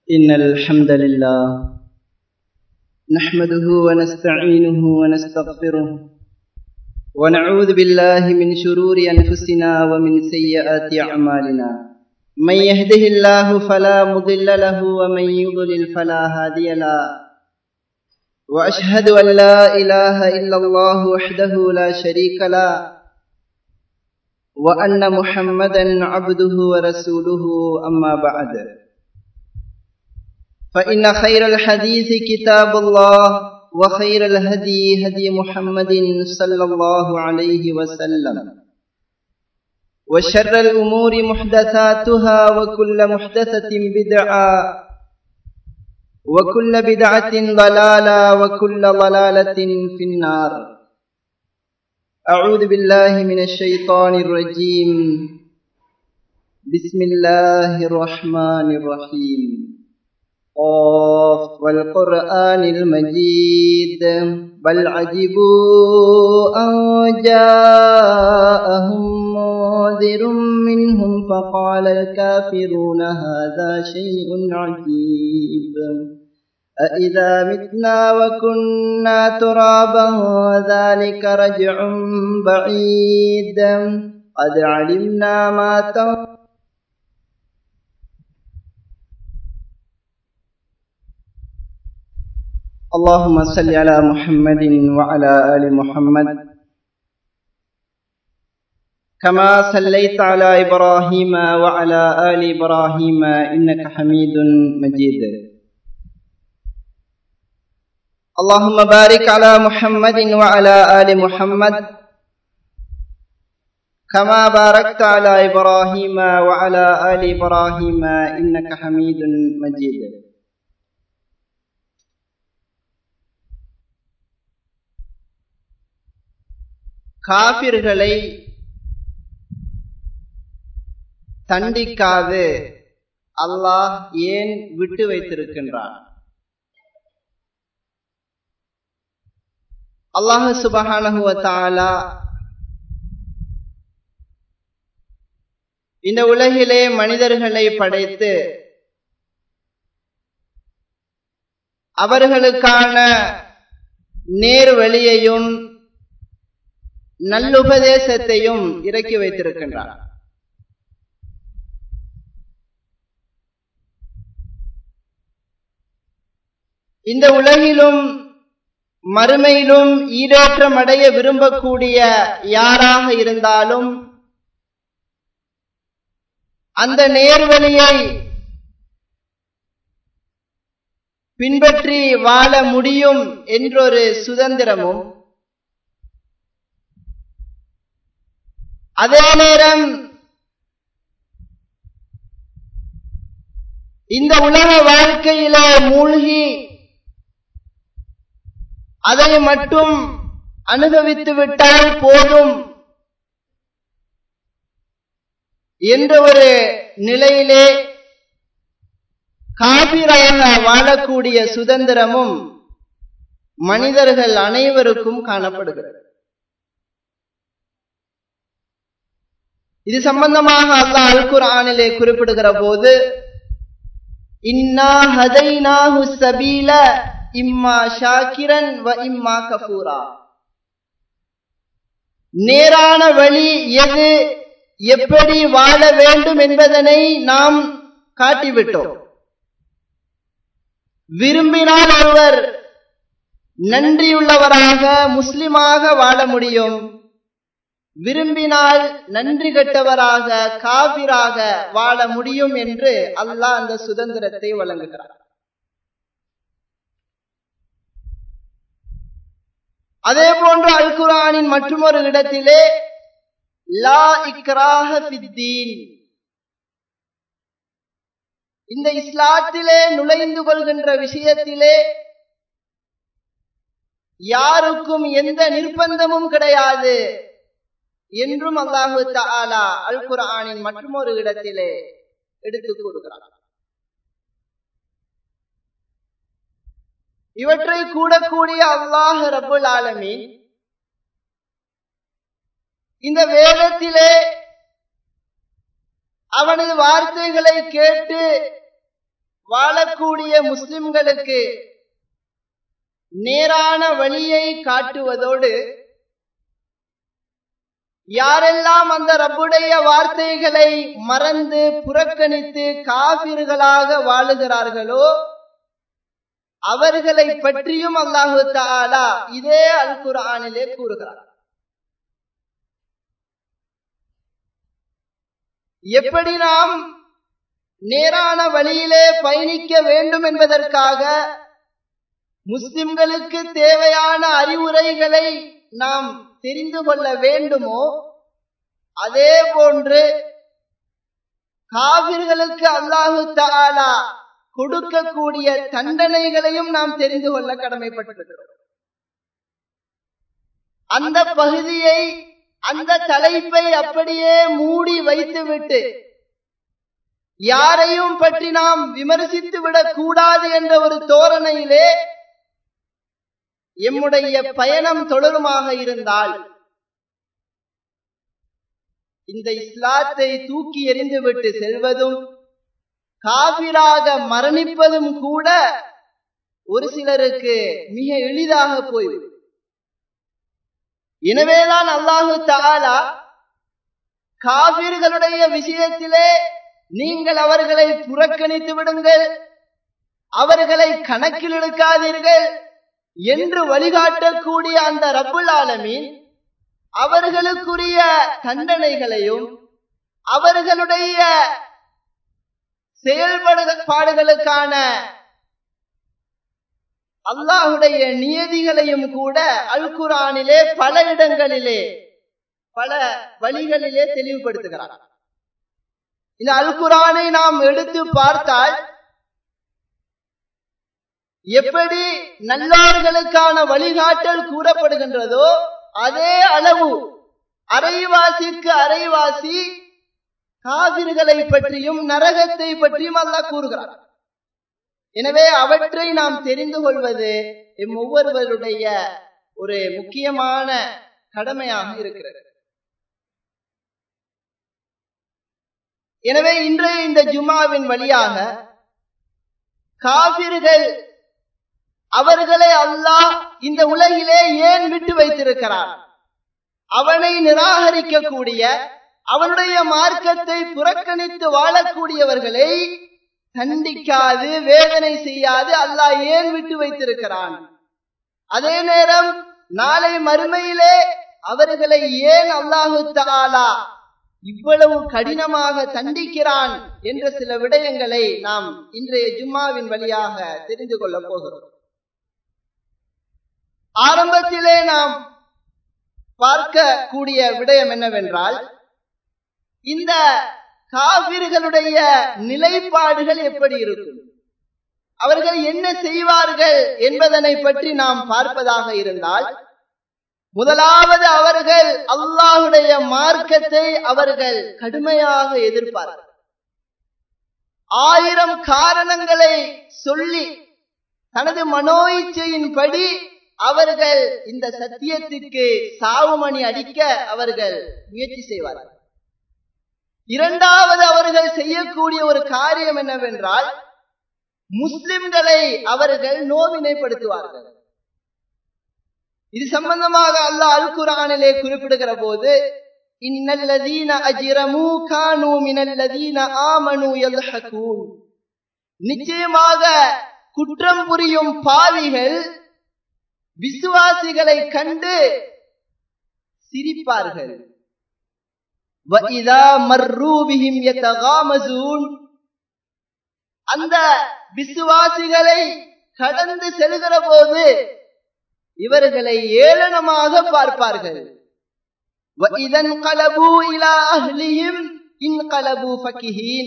إن الحمد لله نحمده ونستعينه ونستغفره ونعوذ بالله من شرور أنفسنا ومن سيئات أعمالنا من يهده الله فلا مضل له ومن يضلل فلا هادي له وأشهد أن لا إله إلا الله وحده لا شريك له وأن محمدا عبده ورسوله أما بعد فإن خير الحديث كتاب الله وخير الهدي هدي محمد صلى الله عليه وسلم وشر الأمور محدثاتها وكل محدثة بدعة وكل بدعة ضلالة وكل ضلالة في النار أعوذ بالله من الشيطان الرجيم بسم الله الرحمن الرحيم قاف والقرآن المجيد بل عجبوا أن جاءهم منذر منهم فقال الكافرون هذا شيء عجيب أإذا متنا وكنا ترابا ذلك رجع بعيد قد علمنا ما تنفع اللهم صل على محمد وعلى آل محمد كما صليت على إبراهيم وعلى آل إبراهيم إنك حميد مجيد اللهم بارك على محمد وعلى آل محمد كما باركت على إبراهيم وعلى آل إبراهيم إنك حميد مجيد காபிர்களை தண்டிக்காது அல்லாஹ் ஏன் விட்டு வைத்திருக்கின்றான் அல்லாஹ் சுபஹானஹுவத்தாலா இந்த உலகிலே மனிதர்களை படைத்து அவர்களுக்கான நேர் வழியையும் நல்லுபதேசத்தையும் இறக்கி வைத்திருக்கின்றார் இந்த உலகிலும் மறுமையிலும் ஈடேற்றம் அடைய விரும்பக்கூடிய யாராக இருந்தாலும் அந்த நேர்வழியை பின்பற்றி வாழ முடியும் என்றொரு சுதந்திரமும் அதே நேரம் இந்த உலக வாழ்க்கையில மூழ்கி அதை மட்டும் அனுபவித்து விட்டால் போதும் என்ற ஒரு நிலையிலே காபிராக வாழக்கூடிய சுதந்திரமும் மனிதர்கள் அனைவருக்கும் காணப்படுகிறது இது சம்பந்தமாக அல்லாஹ் அல் குர்ஆனிலே குறிப்பிடுகிற போது இன்னா ஹதைனாஹு சபீல இம்மா ஷாக்கிரன் வ இம்மா கஃபூரா நேரான வழி எது எப்படி வாழ வேண்டும் என்பதனை நாம் காட்டிவிட்டோம் விரும்பினால் ஒருவர் நன்றியுள்ளவராக முஸ்லிமாக வாழ முடியும் விரும்பினால் நன்றி கெட்டவராக காபிராக வாழ முடியும் என்று அல்லாஹ் அந்த சுதந்திரத்தை வழங்குகிறார் அதே போன்று அல் குரானின் மற்றொரு இடத்திலே லா இக்ராஹ பித்தீன் இந்த இஸ்லாத்திலே நுழைந்து கொள்கின்ற விஷயத்திலே யாருக்கும் எந்த நிர்பந்தமும் கிடையாது என்றும் அல்லாஹு தாலா அல் குரானின் மற்றொரு இடத்திலே எடுத்துக் கூறுகிறார் இவற்றை கூடக்கூடிய அல்லாஹ் ரபுல் ஆலமீன் இந்த வேதத்திலே அவனது வார்த்தைகளை கேட்டு வாழக்கூடிய முஸ்லிம்களுக்கு நேரான வழியை காட்டுவதோடு யாரெல்லாம் அந்த ரப்புடைய வார்த்தைகளை மறந்து புறக்கணித்து காபிர்களாக வாழுகிறார்களோ அவர்களை பற்றியும் அல்லாஹு தாலா இதே அல் குரானிலே கூறுகிறார் எப்படி நாம் நேரான வழியிலே பயணிக்க வேண்டும் என்பதற்காக முஸ்லிம்களுக்கு தேவையான அறிவுரைகளை நாம் தெரிந்து கொள்ள வேண்டுமோ அதே போன்று காவிர்களுக்கு அல்லாஹு தாலா கொடுக்கக்கூடிய தண்டனைகளையும் நாம் தெரிந்து கொள்ள கடமைப்பட்டிருக்கிறோம் அந்த பகுதியை அந்த தலைப்பை அப்படியே மூடி வைத்துவிட்டு யாரையும் பற்றி நாம் விமர்சித்து விடக் கூடாது என்ற ஒரு தோரணையிலே எம்முடைய பயணம் தொடருமாக இருந்தால் இந்த இஸ்லாத்தை தூக்கி எறிந்துவிட்டு செல்வதும் காபிராக மரணிப்பதும் கூட ஒரு சிலருக்கு மிக எளிதாக போய்விடும் எனவேதான் அல்லாஹு தாலா காபிர்களுடைய விஷயத்திலே நீங்கள் அவர்களை புறக்கணித்து விடுங்கள் அவர்களை கணக்கில் எடுக்காதீர்கள் என்று வழிகாட்டக்கூடிய அந்த ரப்புல் ஆலமீன் அவர்களுக்குரிய தண்டனைகளையும் அவர்களுடைய செயல்பாடுகளுக்கான அல்லாஹுடைய நியதிகளையும் கூட அல் குரானிலே பல இடங்களிலே பல வழிகளிலே தெளிவுபடுத்துகிறார் இந்த அல் குரானை நாம் எடுத்து பார்த்தால் எப்படி நல்லவர்களுக்கான வழிகாட்டல் கூறப்படுகின்றதோ அதே அளவு அரைவாசிக்கு அரைவாசி காவிர்களை பற்றியும் நரகத்தை பற்றியும் அல்லாஹ் கூறுகிறார் எனவே அவற்றை நாம் தெரிந்து கொள்வது எம் ஒவ்வொருவருடைய ஒரு முக்கியமான கடமையாக இருக்கிறது எனவே இன்றைய இந்த ஜுமாவின் வழியாக காபிர்கள் அவர்களை அல்லாஹ் இந்த உலகிலே ஏன் விட்டு வைத்திருக்கிறார் அவனை நிராகரிக்கக்கூடிய அவனுடைய மார்க்கத்தை புறக்கணித்து வாழக்கூடியவர்களை கண்டிக்காது வேதனை செய்யாது அல்லாஹ் ஏன் விட்டு வைத்திருக்கிறான் அதே நேரம் நாளை மறுமையிலே அவர்களை ஏன் அல்லாஹு தாலா இவ்வளவு கடினமாக தண்டிக்கிறான் என்ற சில விடயங்களை நாம் இன்றைய ஜும்மாவின் வழியாக தெரிந்து கொள்ளப் போகிறோம் ஆரம்பத்திலே நாம் பார்க்க கூடிய விடயம் என்னவென்றால் இந்த காவிர்களுடைய நிலைப்பாடுகள் எப்படி இருக்கும் அவர்கள் என்ன செய்வார்கள் என்பதனை பற்றி நாம் பார்ப்பதாக இருந்தால் முதலாவது அவர்கள் அல்லாஹுடைய மார்க்கத்தை அவர்கள் கடுமையாக எதிர்ப்பார்கள் ஆயிரம் காரணங்களை சொல்லி தனது மனோ இச்சையின்படி அவர்கள் இந்த சத்தியத்திற்கு சாவுமணி அடிக்க அவர்கள் முயற்சி செய்வார்கள் இரண்டாவது அவர்கள் செய்யக்கூடிய ஒரு காரியம் என்னவென்றால் முஸ்லிம்களை அவர்கள் நோவினைப்படுத்துவார்கள் இது சம்பந்தமாக அல்லாஹ் அல் குரானிலே குறிப்பிடுகிற போது இன்னல்லதீன அஜிரமு கானு மினல்லதீன ஆமனு யல்ஹகூன் நிச்சயமாக குற்றம் புரியும் பாவிகள் விசுவாசிகளை கண்டு சிரிப்பார்கள் وَإِذَا مَرُّوا بِهِمْ يَتَغَامَزُونَ அந்த விசுவாசிகளை கடந்து செல்கிற போது இவர்களை ஏளனமாக பார்ப்பார்கள் وَإِذَا انقلبوا إِلَى أَهْلِهِمْ انقلبوا فَكِهِينَ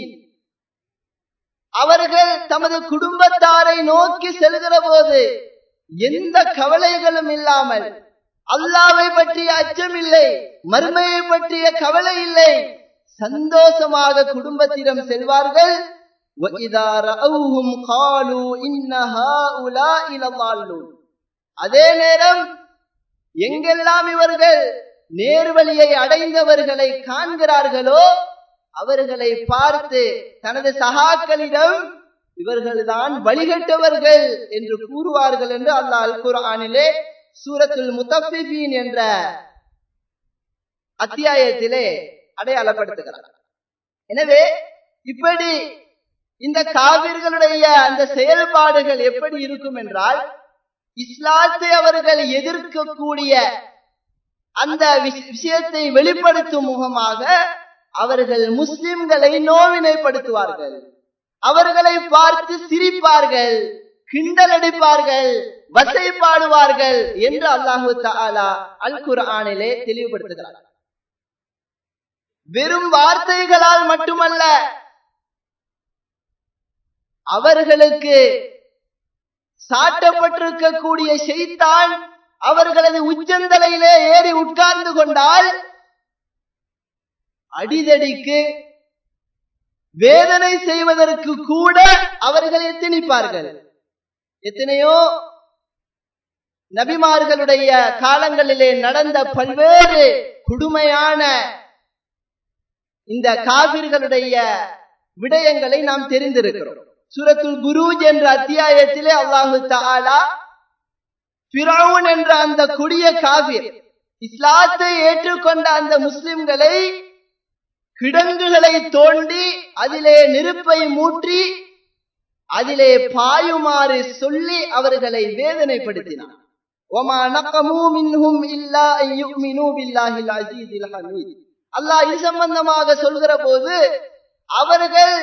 அவர்கள் தமது குடும்பத்தாரை நோக்கி செல்கிற போது எந்த கவலைகளும் இல்லாமல் அல்லாவை பற்றிய அச்சம் இல்லை மர்மையை பற்றிய கவலை இல்லை சந்தோஷமாக குடும்பத்திடம் செல்வார்கள் அதே நேரம் எங்கெல்லாம் இவர்கள் நேர்வழியை அடைந்தவர்களை காண்கிறார்களோ அவர்களை பார்த்து தனது சகாக்களிடம் இவர்கள்தான் வழிகட்டவர்கள் என்று கூறுவார்கள் என்று அல்லாஹ் அல் குர்ஆனிலே சூரத்துல் முத்தஃபிஃபீன் என்ற அத்தியாயத்திலே அடையாளப்படுத்துகிறார் எனவே இப்படி இந்த காவிர்களுடைய அந்த செயல்பாடுகள் எப்படி இருக்கும் என்றால் இஸ்லாத்தை அவர்கள் எதிர்க்கக்கூடிய அந்த விஷயத்தை வெளிப்படுத்தும் முகமாக அவர்கள் முஸ்லிம்களை நோவினைப்படுத்துவார்கள் அவர்களை பார்த்து சிரிப்பார்கள் கிண்டல் அடிப்பார்கள் வசைப்பாடுவார்கள் என்று அல்லாஹு தாலா அல் குர்ஆனிலே தெளிவுபடுத்துகிறார் வெறும் வார்த்தைகளால் மட்டுமல்ல அவர்களுக்கு சாட்டப்பட்டிருக்கக்கூடிய செய்தான் அவர்களது உச்சந்தலையிலே ஏறி உட்கார்ந்து கொண்டால் அடிதடிக்கு வேதனை செய்வதற்கு கூட அவர்கள் எத்தனிப்பார்கள் எத்தனையோ நபிமார்களுடைய காலங்களிலே நடந்த பல்வேறு கொடுமையான இந்த காவிர்களுடைய விடயங்களை நாம் தெரிந்திருக்கிறோம் சூரத்துல் குரூஜ் என்ற அத்தியாயத்திலே அல்லாஹு தாலா பிறவுன் என்ற அந்த கொடிய காவிர் இஸ்லாத்தை ஏற்றுக்கொண்ட அந்த முஸ்லிம்களை கிடங்குகளை தோண்டி அதிலே நெருப்பை மூற்றி அதிலே பாயுமாறு சொல்லி அவர்களை வேதனைப்படுத்தினார் அல்லாஹ் இது சம்பந்தமாக சொல்கிற போது அவர்கள்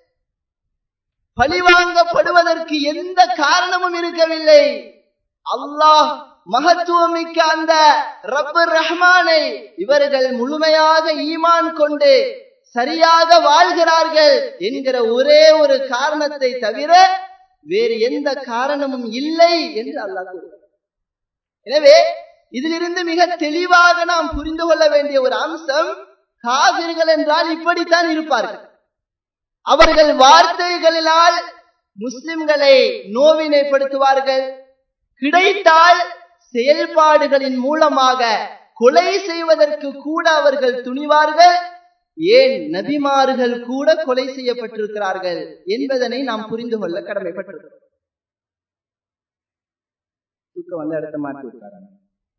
பழிவாங்கப்படுவதற்கு எந்த காரணமும் இருக்கவில்லை அல்லாஹ் மகத்துவமிக்க அந்த ரப்பு ரஹ்மானை இவர்கள் முழுமையாக ஈமான் கொண்டு சரியாக வாழ்கிறார்கள் என்கிற ஒரே ஒரு காரணத்தை தவிர வேறு எந்த காரணமும் இல்லை என்று அல்லாஹ் கூறுகிறார் எனவே இதிலிருந்து மிக தெளிவாக நாம் புரிந்து கொள்ள வேண்டிய ஒரு அம்சம் காவிர்கள் என்றால் இப்படித்தான் இருப்பார்கள் அவர்கள் வார்த்தைகளினால் முஸ்லிம்களை நோவினைப்படுத்துவார்கள் கிடைத்தால் செயல்பாடுகளின் மூலமாக கொலை செய்வதற்கு கூட அவர்கள் துணிவார்கள் ஏன் நபிமார்கள் கூட கொலை செய்யப்பட்டிருக்கிறார்கள் என்பதனை நாம் புரிந்து கொள்ள கடமைப்பட்டிருக்கிறோம் தூக்கம் வந்து அடுத்த மாற்றி விட்டாராங்க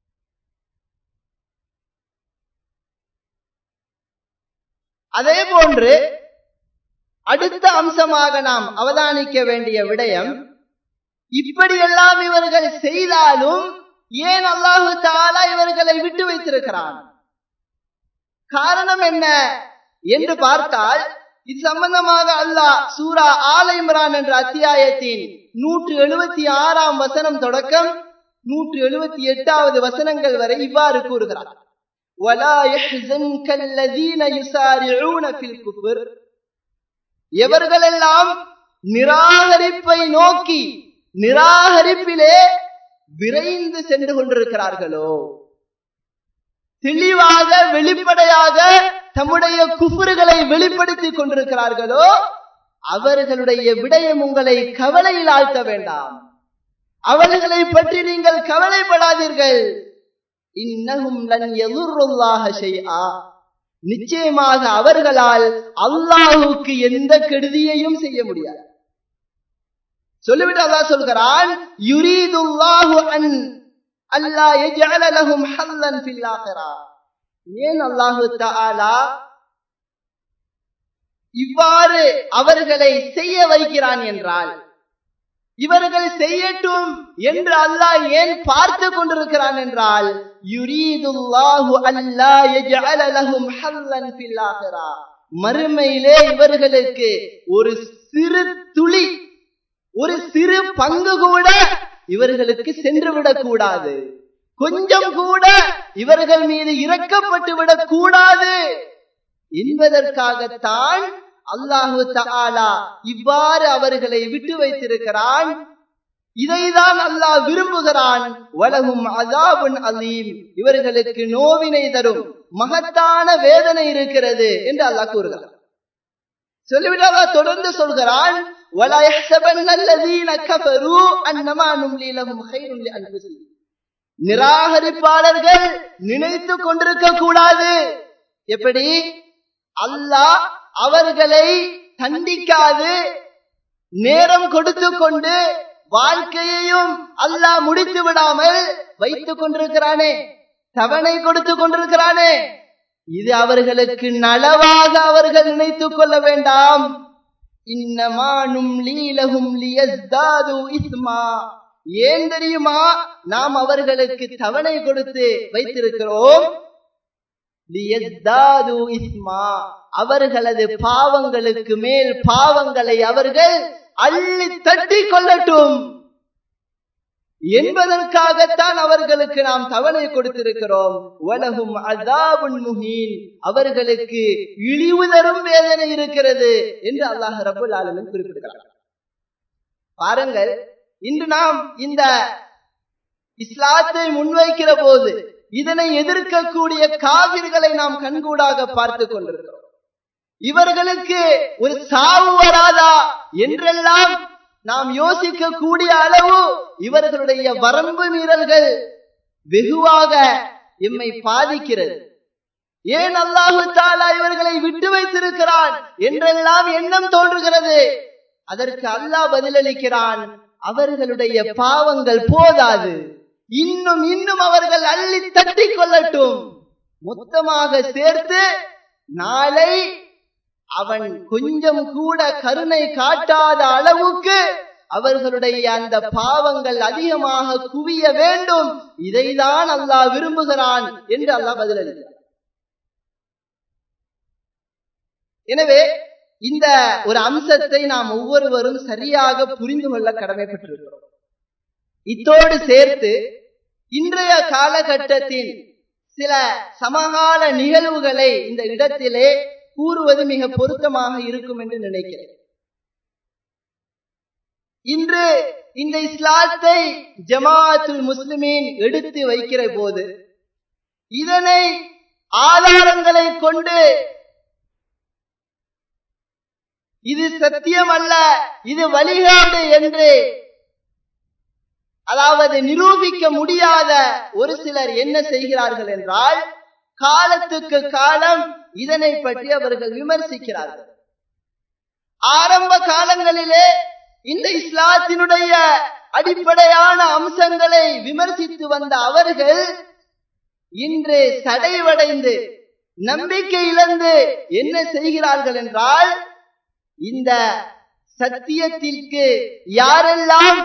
அதே போன்று அடுத்த அம்சமாக நாம் அவதானிக்க வேண்டிய விடயம் இப்படியெல்லாம் இவர்கள் செய்தாலும் ஏன் அல்லாஹு தாலா இவர்களை விட்டு வைத்திருக்கிறான் காரணம் என்ன என்று பார்த்தால் இது சம்பந்தமாக அல்லாஹ் சூரா ஆல இம்ரான் என்ற அத்தியாயத்தின் நூற்று எழுபத்தி ஆறாம் வசனம் தொடக்கம் நூற்று எழுபத்தி எட்டாவது வசனங்கள் வரை இவ்வாறு கூறுகிறார் وَلَا يَحْزَنْكَ الَّذِينَ يُسَارِعُونَ فِي الْكُفْرِ எவர்களெல்லாம் நிராகரிப்பை நோக்கி நிராகரிப்பிலே விரைந்து சென்று கொண்டிருக்கிறார்களோ தெளிவாக வெளிப்படையாக தம்முடைய குஃபுறுகளை வெளிப்படுத்திக் கொண்டிருக்கிறார்களோ அவர்களுடைய விடயம் உங்களை கவலையில் ஆழ்த்த வேண்டாம் அவர்களை பற்றி நீங்கள் கவலைப்படாதீர்கள் இன்னகும் லன் எதிர்ல்லாக செய்யா நிச்சயமாக அவர்களால் அல்லாஹுக்கு எந்த கெடுதியையும் செய்ய முடியாது சொல்லிவிட்டு அல்லாஹ் சொல்கிறான் யுரீதுல்லாஹு அன் அல்லா யஜஅல லஹும் ஹல்லன் ஃபில் ஆখিরা ஏன் அல்லாஹ் தஆலா இவ்வாறு அவர்களை செய்ய வைக்கிறான் என்றால் இவர்கள் செய்யட்டும் என்று அல்லாஹ் ஏன் பார்த்து கொண்டிருக்கிறான் என்றால் யுரீதுல்லாஹு அல்லா யஜஅல லஹும் ஹல்லன் ஃபில் ஆখিরা மறுமையிலே இவர்களுக்கு ஒரு சிறு துளி ஒரு சிறு பங்கு கூட இவர்களுக்கு சென்று விடக்கூடாது கொஞ்சம் கூட இவர்கள் மீது இறக்கப்பட்டு விடக் கூடாது என்பதற்காகத்தான் அல்லாஹு தஆலா இவ்வாறு அவர்களை விட்டு வைத்திருக்கிறான் இதைதான் அல்லாஹ் விரும்புகிறான் வலகும் அதாபுன் அலீம் இவர்களுக்கு நோவினை தரும் மகத்தான வேதனை இருக்கிறது என்று அல்லாஹ் கூறுகிறான் சொல்லிவிட்டு அல்லாஹ் தொடர்ந்து சொல்கிறான் ولا يحسبن الذين كفروا انما نملي لهم خير لانفسهم நிராகரிப்பாளர்கள் நினைத்து கொண்டிருக்க கூடாது எப்படி அல்லாஹ் அவர்களை தண்டிக்காது நேரம் கொடுத்து கொண்டு வாழ்க்கையையும் அல்லாஹ் முடித்து விடாமல் வைத்துக் கொண்டிருக்கிறானே தவணை கொடுத்து கொண்டிருக்கிறானே இது அவர்களுக்கு நலவாக அவர்கள் நினைத்துக் கொள்ள வேண்டாம் இன்னமானும் லீலகும் லியஸ்தாது இஸ்மா ஏன் தெரியுமா நாம் அவர்களுக்கு தவணை கொடுத்து வைத்திருக்கிறோம் லியஸ்தாது இஸ்மா அவர்களது பாவங்களுக்கு மேல் பாவங்களை அவர்கள் அள்ளி தட்டி கொள்ளட்டும் என்பதற்காகத்தான் அவர்களுக்கு நாம் தவணை கொடுத்திருக்கிறோம் உலகும் அதாபுன் முஹீன் அவர்களுக்கு இழிவு தரும் வேதனை இருக்கிறது என்று அல்லாஹ் ரபுல் ஆலமின் குறிப்பிடுகிறார் பாருங்கள் இன்று நாம் இந்த இஸ்லாத்தை முன்வைக்கிற போது இதனை எதிர்க்கக்கூடிய காவிர்களை நாம் கண்கூடாக பார்த்து கொண்டிருக்கிறோம் இவர்களுக்கு ஒரு சாவு வராதா என்றெல்லாம் நாம் யோசிக்க கூடிய அளவு இவர்களுடைய வரம்பு மீறல்கள் வெகுவாக எம்மை பாதிக்கிறது ஏன் அல்லாஹு தாலா இவர்களை விட்டு வைத்திருக்கிறான் என்றெல்லாம் எண்ணம் தோன்றுகிறது அதற்கு அல்லாஹ் பதிலளிக்கிறான் அவர்களுடைய பாவங்கள் போதாது இன்னும் இன்னும் அவர்கள் அள்ளி தட்டி கொள்ளட்டும் மொத்தமாக சேர்த்து நாளை அவன் கொஞ்சம் கூட கருணை காட்டாத அளவுக்கு அவர்களுடைய அந்த பாவங்கள் அதிகமாக குவிய வேண்டும் இதைதான் அல்லாஹ் விரும்புகிறான் என்று அல்லாஹ் பதிலளிக்கிறார் எனவே இந்த ஒரு அம்சத்தை நாம் ஒவ்வொருவரும் சரியாக புரிந்து கொள்ள கடமைப்பட்டிருக்கிறோம் இத்தோடு சேர்த்து இன்றைய காலகட்டத்தின் சில சமகால நிகழ்வுகளை இந்த இடத்திலே கூறுவது மிக பொருத்தமாக இருக்கும் என்று நினைக்கிறேன் இன்று இந்த இஸ்லாத்தை ஜமாத்துல் முஸ்லிமீன் எடுத்து வைக்கிற போது இதனை ஆதாரங்களை கொண்டு இது சத்தியம் அல்ல இது வழிகாடு என்று அதாவது நிரூபிக்க முடியாத ஒரு சிலர் என்ன செய்கிறார்கள் என்றால் காலத்துக்கு காலம் இதனை பற்றி அவர்கள் விமர்சிக்கிறார்கள் ஆரம்ப காலங்களிலே இந்த இஸ்லாத்தினுடைய அடிப்படையான அம்சங்களை விமர்சித்து வந்த அவர்கள் இன்று சடைவடைந்து நம்பிக்கை இழந்து என்ன செய்கிறார்கள் என்றால் இந்த சத்தியத்திற்கு யாரெல்லாம்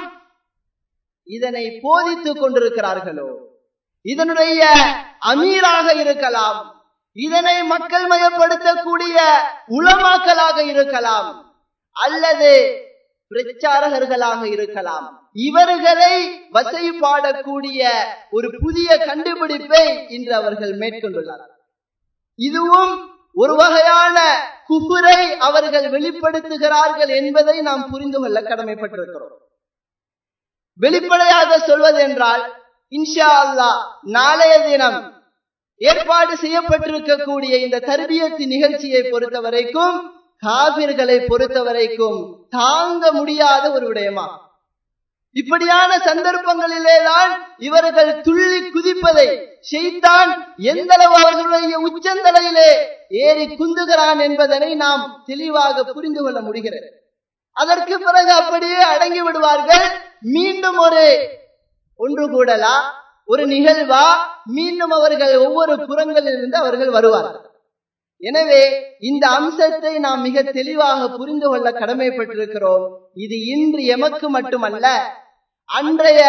இதனை போதித்துக் கொண்டிருக்கிறார்களோ இதனுடைய அமீராக இருக்கலாம் இதனை மக்கள் மயப்படுத்தக்கூடிய உளமாக்கலாக இருக்கலாம் அல்லது பிரச்சாரகர்களாக இருக்கலாம் இவர்களை வசைப்பாடக்கூடிய ஒரு புதிய கண்டுபிடிப்பை இன்று அவர்கள் மேற்கொண்டுள்ளார்கள் இதுவும் ஒரு வகையான குபுரை அவர்கள் வெளிப்படுத்துகிறார்கள் என்பதை நாம் புரிந்து கொள்ள கடமைப்பட்டிருக்கிறோம் வெளிப்படையாக சொல்வது என்றால் இன்ஷா அல்லா நாளைய தினம் ஏற்பாடு செய்யப்பட்டிருக்கக்கூடிய இந்த தர்பியத்து நிகழ்ச்சியை பொறுத்த வரைக்கும் காவிர்களை பொறுத்த வரைக்கும் தாங்க முடியாத ஒரு விடயமா இப்படியான சந்தர்ப்பங்களிலேதான் இவர்கள் துள்ளி குதிப்பதை செய்தான் எந்த அளவு அவர்களுடைய உச்சந்தலையிலே ஏறி குந்துகிறான் என்பதனை நாம் தெளிவாக புரிந்து கொள்ள முடிகிறது அதற்கு பிறகு அப்படியே அடங்கி விடுவார்கள் மீண்டும் ஒரு ஒன்று கூடலா ஒரு நிகழ்வா மீண்டும் அவர்கள் ஒவ்வொரு புறங்களில் இருந்து அவர்கள் வருவார்கள் எனவே இந்த அம்சத்தை நாம் மிக தெளிவாக புரிந்து கொள்ள கடமைப்பட்டிருக்கிறோம் இது இன்று எமக்கு மட்டுமல்ல அன்றைய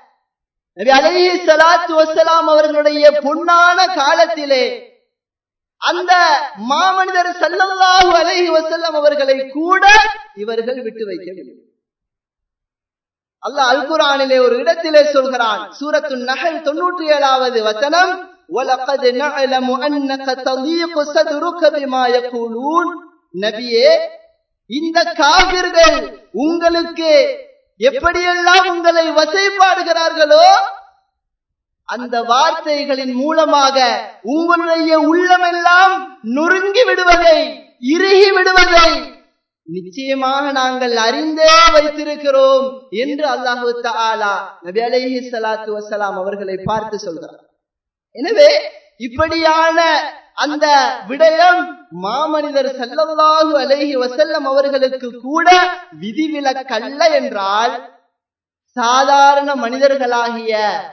அலஹி சலாத்து வசலாம் அவர்களுடைய பொன்னான காலத்திலே அந்த மாமனிதர் சல்லல்லாஹு அலைஹி வசல்லம் அவர்களை கூட இவர்கள் விட்டு வைக்கவில்லை அல்லாஹ் அல் குரானிலே ஒரு இடத்திலே சொல்கிறான் சூரத்து நகல் தொன்னூற்றி ஏழாவது வசனம் وَلَقَدْ نَعْلَمُ أَنَّكَ تَضِيقُ صَدْرُكَ بِمَا يَقُولُونَ நபியே இந்த காபிர்கள் உங்களுக்கு எப்படியெல்லாம் உங்களை வசைப்பாடுகிறார்களோ அந்த வார்த்தைகளின் மூலமாக உங்களுடைய உள்ளமெல்லாம் நொறுங்கி விடுவதை இறுகி விடுவதை நிச்சயமாக நாங்கள் அறிந்தே வைத்திருக்கிறோம் என்று அல்லாஹு தாலா நபி அலைஹி ஸலாத்து வஸலாம் அவர்களை பார்த்து சொல்கிறார் எனவே இப்படியான அந்த விடயம் மாமனிதர் சல்லல்லாஹு அலைஹி வசல்லம் அவர்களுக்கு கூட விதிவிலக்கல்ல என்றால் சாதாரண மனிதர்களாகிய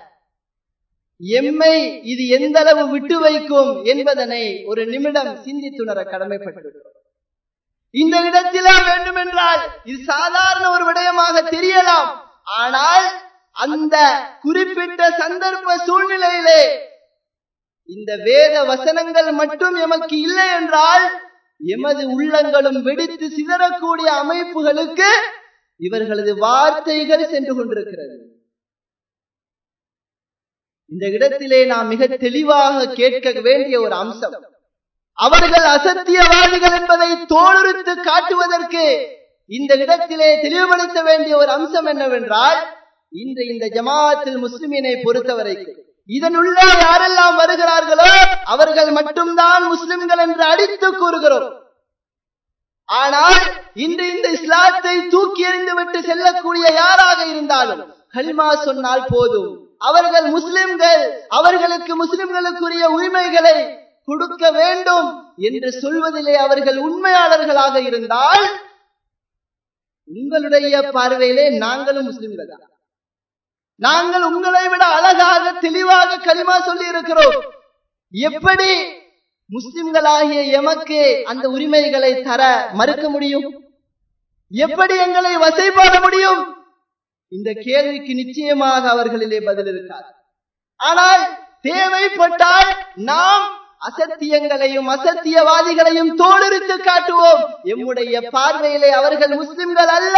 எம்மை இது எந்த அளவு விட்டு வைக்கும் என்பதனை ஒரு நிமிடம் சிந்தித்துணர கடமைப்பட்டிருக்கிறோம் இந்த இடத்திலே வேண்டுமென்றால் இது சாதாரண ஒரு விடயமாக தெரியலாம் ஆனால் அந்த குறிப்பிட்ட சந்தர்ப்ப சூழ்நிலையிலே இந்த வேத வசனங்கள் மட்டும் எமக்கு இல்லை என்றால் எமது உள்ளங்களும் வெடித்து சிதறக்கூடிய அமைப்புகளுக்கு இவர்களது வார்த்தைகள் சென்று கொண்டிருக்கிறது இந்த இடத்திலே நாம் மிக தெளிவாக கேட்க வேண்டிய ஒரு அம்சம் அவர்கள் அசத்தியவாதிகள் என்பதை தோலுரித்து காட்டுவதற்கு இந்த இடத்திலே தெளிவுபடுத்த வேண்டிய ஒரு அம்சம் என்னவென்றால் இன்று இந்த ஜமாத்தில் முஸ்லிமினை பொறுத்தவரைக்கும் இதனுள்ளே யாரெல்லாம் வருகிறார்களோ அவர்கள் மட்டும்தான் முஸ்லிம்கள் என்று அடித்து கூறுகிறோம் ஆனால் இன்று இந்த இஸ்லாத்தை தூக்கி எறிந்து விட்டு செல்லக்கூடிய யாராக இருந்தாலும் கலிமா சொன்னால் போதும் அவர்கள் முஸ்லிம்கள் அவர்களுக்கு முஸ்லிம்களுக்குரிய உரிமைகளை கொடுக்க வேண்டும் என்று சொல்வதிலே அவர்கள் உண்மையாளர்களாக இருந்தால் உங்களுடைய பார்வையிலே நாங்களும் முஸ்லிம்கள் தான் நாங்கள் உங்களை விட அழகாக தெளிவாக களிமா சொல்லி இருக்கிறோம் எப்படி முஸ்லிம்களாகிய எமக்கு அந்த உரிமைகளை தர மறுக்க முடியும் எப்படி எங்களை வசைபாட முடியும் இந்த கேள்விக்கு நிச்சயமாக அவர்களிலே பதில் இருக்காது ஆனால் தேவைப்பட்டால் நாம் அசத்தியங்களையும் அசத்தியவாதிகளையும் தோலுரித்து காட்டுவோம் எம்முடைய பார்வையிலே அவர்கள் முஸ்லிம்கள் அல்ல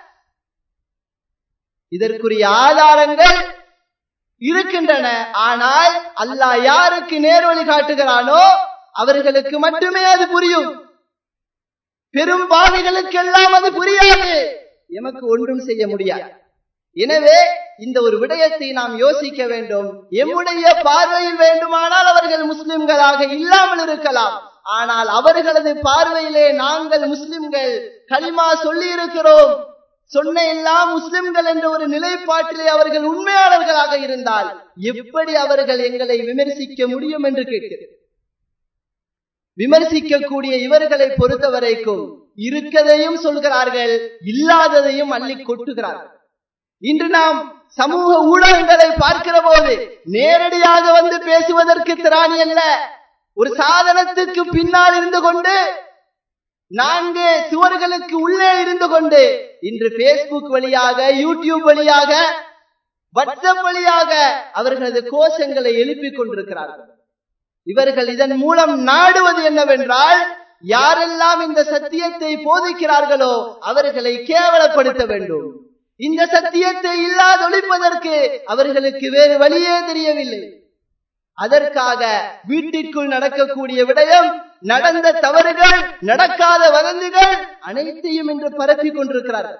இதற்குரிய ஆதாரங்கள் இருக்கின்றன ஆனால் அல்லாஹ் யாருக்கு நேர்வழி காட்டுகிறானோ அவர்களுக்கு மட்டுமே அது புரியும் பெரும் பாவிகளுக்கெல்லாம் அது புரியாது எமக்கு ஒன்றும் செய்ய முடியாது எனவே இந்த ஒரு விடயத்தை நாம் யோசிக்க வேண்டும் எம்முடைய பார்வையில் வேண்டுமானால் அவர்கள் முஸ்லிம்களாக இல்லாமல் இருக்கலாம் ஆனால் அவர்களது பார்வையிலே நாங்கள் முஸ்லிம்கள் களிமா சொல்லி இருக்கிறோம் சொன்ன எல்லாம் முஸ்லிம்கள் என்ற ஒரு நிலைப்பாட்டிலே அவர்கள் உண்மையாளர்களாக இருந்தால் எப்படி அவர்கள் எங்களை விமர்சிக்க முடியும் என்று கேட்கிறேன் விமர்சிக்கக்கூடிய இவர்களை பொறுத்த வரைக்கும் இருக்கதையும் சொல்கிறார்கள் இல்லாததையும் அள்ளி கொட்டுகிறார்கள் இன்று நாம் சமூக ஊடகங்களை பார்க்கிற போது நேரடியாக வந்து பேசுவதற்கு திராணி அல்ல ஒரு சாதனத்துக்கு பின்னால் இருந்து கொண்டு நான்கு சுவர்களுக்கு உள்ளே இருந்து கொண்டு இன்று பேஸ்புக் வழியாக யூடியூப் வழியாக வாட்ஸ்அப் வழியாக அவர்களது கோஷங்களை எழுப்பிக் கொண்டிருக்கிறார்கள் இவர்கள் இதன் மூலம் நாடுவது என்னவென்றால் யாரெல்லாம் இந்த சத்தியத்தை போதிக்கிறார்களோ அவர்களை கேவலப்படுத்த வேண்டும் இந்த சத்தியத்தை இல்லாதொழிப்பதற்கு அவர்களுக்கு வேறு வழியே தெரியவில்லை அதற்காக வீட்டிற்குள் நடக்கக்கூடிய விடயம் நடந்த தவறுகள் நடக்காத வதந்திகள் அனைத்தையும் இன்று பரப்பிக் கொண்டிருக்கிறார்கள்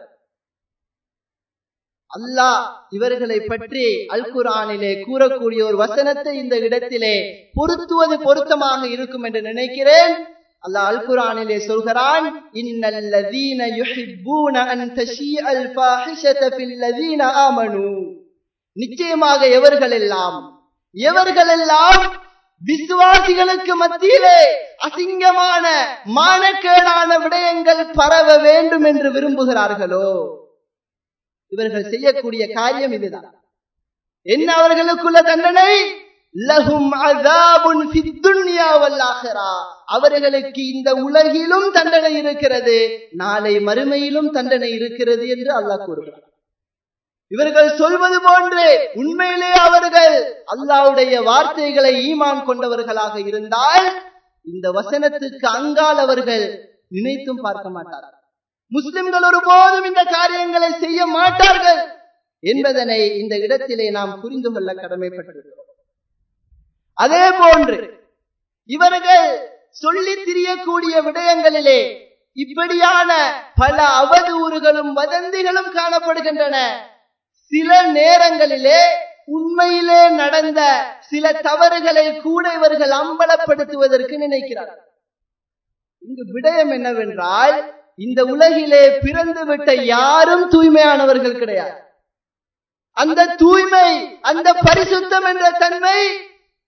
அல்லாஹ் இவர்களை பற்றி அல் குரானிலே கூறக்கூடிய ஒரு வசனத்தை இந்த இடத்திலே பொருத்துவது பொருத்தமாக இருக்கும் என்று நினைக்கிறேன் அல்லாஹ் அல் குரானிலே சொல்கிறான் இன்னல்லதீன யுஹிப்பூன அன் தஷீஅல் ஃபாஹிஷத ஃபில்லதீன ஆமனு நிச்சயமாக எவர்களெல்லாம் எவர்களெல்லாம் விசுவாசிகளுக்கு மத்தியிலே அசிங்கமான மானக்கேடான விடயங்கள் பரவ வேண்டும் என்று விரும்புகிறார்களோ இவர்கள் செய்யக்கூடிய காரியம் இதுதான் என்ன அவர்களுக்குள்ள தண்டனை லஹும் அதாபுன் ஃபித்துன்யா வல்லாஹிரா அவர்களுக்கு இந்த உலகிலும் தண்டனை இருக்கிறது நாளை மறுமையிலும் தண்டனை இருக்கிறது என்று அல்லாஹ் கூறுகிறார் இவர்கள் சொல்வது போன்று உண்மையிலே அவர்கள் அல்லாவுடைய வார்த்தைகளை ஈமான் கொண்டவர்களாக இருந்தால் இந்த வசனத்துக்கு அங்கால் அவர்கள் நினைத்தும் பார்க்க மாட்டார்கள் முஸ்லிம்கள் ஒருபோதும் இந்த காரியங்களை செய்ய மாட்டார்கள் என்பதனை இந்த இடத்திலே நாம் புரிந்து கொள்ள கடமைப்பட்டிருக்கிறோம் அதே போன்று இவர்கள் சொல்லி திரியக்கூடிய விடயங்களிலே இப்படியான பல அவதூறுகளும் வதந்திகளும் காணப்படுகின்றன சில நேரங்களிலே உண்மையிலே நடந்த சில தவறுகளை கூட இவர்கள் அம்பலப்படுத்துவதற்கு நினைக்கிறார்கள் இங்கு விடயம் என்னவென்றால் இந்த உலகிலே பிறந்து விட்ட யாரும் தூய்மையானவர்கள் கிடையாது அந்த தூய்மை அந்த பரிசுத்தம் என்ற தன்மை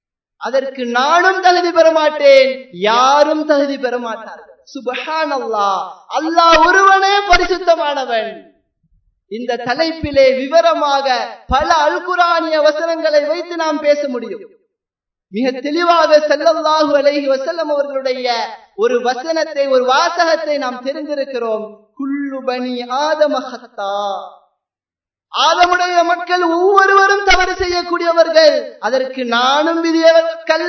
அதற்கு நானும் தகுதி பெற மாட்டேன் யாரும் தகுதி பெற மாட்டார்கள் சுபஹான் அல்லாஹ் அல்லாஹ் ஒருவனே பரிசுத்தமானவன் இந்த தலைப்பிலே விவரமாக பல அல்குரானிய வசனங்களை வைத்து நாம் பேச முடியும் மிக தெளிவாக செல்லல்லாஹு அலைஹி வசல்லம் அவர்களுடைய ஒரு வசனத்தை ஒரு வாசகத்தை நாம் தெரிந்திருக்கிறோம் குல்லு பனி ஆதமஹத்தா ஆதமுடைய மக்கள் ஒவ்வொருவரும் தவறு செய்யக்கூடியவர்கள் அதற்கு நானும் விதியவர்களல்ல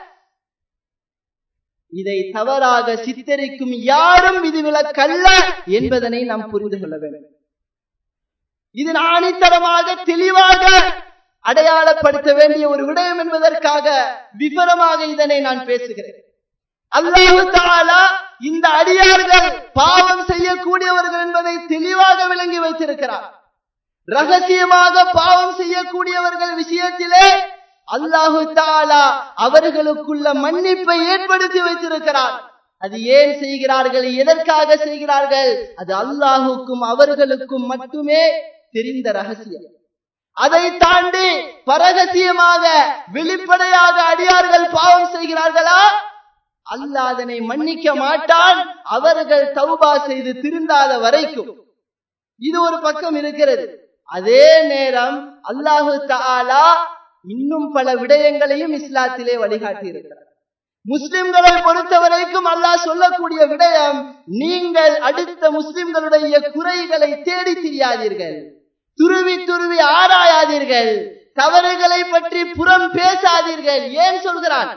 இதை தவறாக சித்தரிக்கும் யாரும் விதிவிலக்கல்ல என்பதனை நாம் புரிந்து கொள்ள வேண்டும் இது ஆணித்தரமாக தெளிவாக அடையாளப்படுத்த வேண்டிய ஒரு விடயம் என்பதற்காக விவரமாக இதனை நான் பேசுகிறேன் அல்லாஹு தாலா இந்த அடியார்கள் பாவம் செய்யக்கூடியவர்கள் என்பதை தெளிவாக விளங்கி வைத்திருக்கிறார் ரகசியமாக பாவம் செய்யக்கூடியவர்கள் விஷயத்திலே அல்லாஹு தாலா அவர்களுக்குள்ள மன்னிப்பை ஏற்படுத்தி வைத்திருக்கிறார் அது ஏன் செய்கிறார்கள் எதற்காக செய்கிறார்கள் அது அல்லாஹுக்கும் அவர்களுக்கும் மட்டுமே தெரிந்த ரகசியம் அதை தாண்டி பரகசியமாக வெளிப்படையாக அடியார்கள் பாவம் செய்கிறார்களா அல்லாஹ் அதனை மன்னிக்க மாட்டான் அவர்கள் தௌபா செய்து திருந்தாத வரைக்கும் இது ஒரு பக்கம் இருக்கிறது அதே நேரம் அல்லாஹு தாலா இன்னும் பல விடயங்களையும் இஸ்லாத்திலே வழிகாட்டி இருக்கிறார் முஸ்லிம்களை பொறுத்த வரைக்கும் அல்லாஹ் சொல்லக்கூடிய விடயம் நீங்கள் அடுத்த முஸ்லிம்களுடைய குறைகளை தேடி திரியாதீர்கள் துருவி துருவி ஆராயாதீர்கள் தவறுகளை பற்றி புறம் பேசாதீர்கள் ஏன் சொல்கிறான்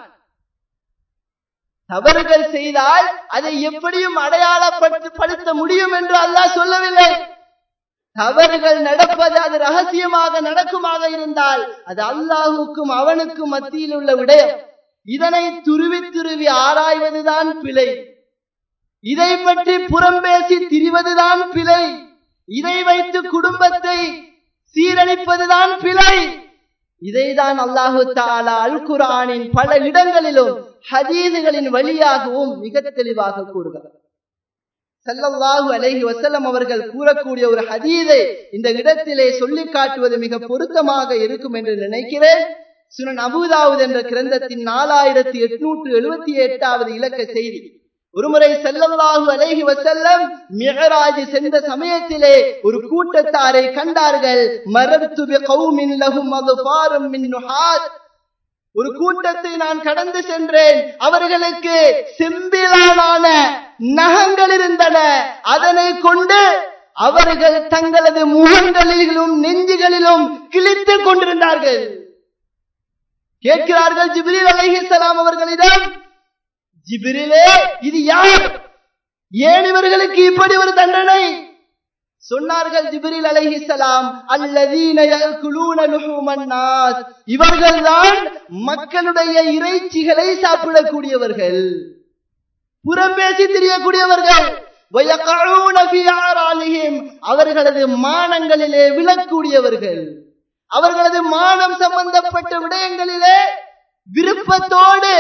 தவறுகள் செய்தால் அதை எப்படியும் அடையாளப்படுத்த முடியும் என்று அல்லாஹ் சொல்லவில்லை தவறுகள் நடப்பது அது ரகசியமாக நடக்குமாக இருந்தால் அது அல்லாஹுக்கும் அவனுக்கும் மத்தியில் உள்ள விடயம் இதனை துருவி துருவி ஆராய்வதுதான் பிழை இதை பற்றி புறம் பேசி திரிவதுதான் பிழை இதை வைத்து குடும்பத்தை சீரழிப்பதுதான் பிழை இதைதான் அல்லாஹு தாலா அல் குரானின் பல இடங்களிலும் ஹதீதுகளின் வழியாகவும் மிக தெளிவாக கூறுகிறார் சல்லல்லாஹு அலைஹி வசல்லம் அவர்கள் கூறக்கூடிய ஒரு ஹதீதை இந்த இடத்திலே சொல்லி காட்டுவது மிக பொருத்தமாக இருக்கும் என்று நினைக்கிறேன் சுனன் அபுதாவுத் என்ற கிரந்தத்தின் நாலாயிரத்தி எட்நூற்று எழுபத்தி எட்டாவது இலக்க செய்தி ஒருமுறை செல்லல்லாஹு அலைஹி வசல்லம் மிகராஜ் சென்ற சமயத்திலே ஒரு கூட்டத்தாரை கண்டார்கள் மரத்துபி கௌமின் லஹும் அதுபாரும் மின் நுஹாத் ஒரு கூட்டத்தை நான் கடந்து சென்றேன் அவர்களுக்கு செம்பிலான நகங்கள் இருந்தன அதனை கொண்டு அவர்கள் தங்களது முகங்களிலும் நெஞ்சுகளிலும் கிழித்துக் கொண்டிருந்தார்கள் கேட்கிறார்கள் ஜிப்ரீல் அலைஹிஸ்ஸலாம் அவர்களிடம் ஜிபிரிலே இது யார் ஏன் இவர்களுக்கு இப்படி ஒரு தண்டனை சொன்னார்கள் ஜிபிரில் அலைஹிஸ்ஸலாம் அல்லதீன யகுலூன லுஹூமன் நாஸ் இவர்கள்தான் மக்களுடைய இறைச்சிகளை சாப்பிடக்கூடியவர்கள் புறம் பேசி திரியக்கூடியவர்கள் வயகஊன ஃபீ ஆராலிஹிம் அவர்களது மானங்களிலே விழக்கூடியவர்கள் அவர்களது மானம் சம்பந்தப்பட்ட விடயங்களிலே விருப்பத்தோடு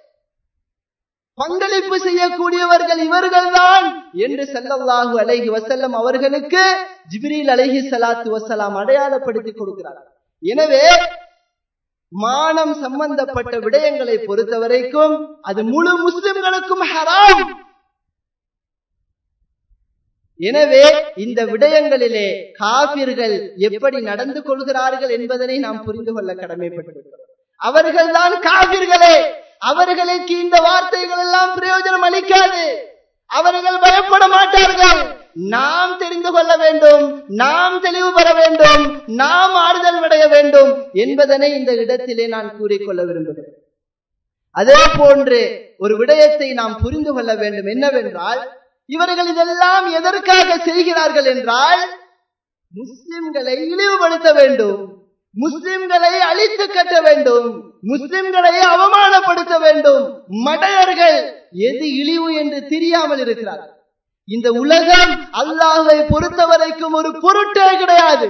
பங்களிப்பு செய்யக்கூடியவர்கள் இவர்கள்தான் என்று செல்லல்லாஹு அலைஹி வசல்லம் அவர்களுக்கு ஜிப்ரீல் அலைஹி சலாத்து வசலாம் அடையாளப்படுத்தி கொடுக்கிறார் எனவே மானம் சம்பந்தப்பட்ட விடயங்களை பொறுத்த வரைக்கும் அது முழு முஸ்லிம்களுக்கும் ஹராம் எனவே இந்த விடயங்களிலே காபிர்கள் எப்படி நடந்து கொள்கிறார்கள் என்பதனை நாம் புரிந்து கொள்ள கடமைப்பட்டிருக்கிறோம் அவர்கள்தான் காபிர்களே அவர்களுக்கு இந்த வார்த்தைகள் எல்லாம் பிரயோஜனம் அளிக்காது அவர்கள் பயப்பட மாட்டார்கள் நாம் தெரிந்து கொள்ள வேண்டும் நாம் தெளிவு பெற வேண்டும் நாம் ஆறுதல் அடைய வேண்டும் என்பதனை இந்த இடத்திலே நான் கூறிக்கொள்ள விரும்புகிறேன் அதே போன்று ஒரு விடயத்தை நாம் புரிந்து கொள்ள வேண்டும் என்னவென்றால் இவர்கள் இதெல்லாம் எதற்காக செய்கிறார்கள் என்றால் முஸ்லிம்களை இழிவுபடுத்த வேண்டும் முஸ்லிம்களை அழித்து கட்ட வேண்டும் முஸ்லிம்களை அவமானப்படுத்த வேண்டும் மடையர்கள் எது இழிவு என்று தெரியாமல் இருக்கிறார் இந்த உலகம் அல்லாஹை பொறுத்த வரைக்கும் ஒரு பொருட்டே கிடையாது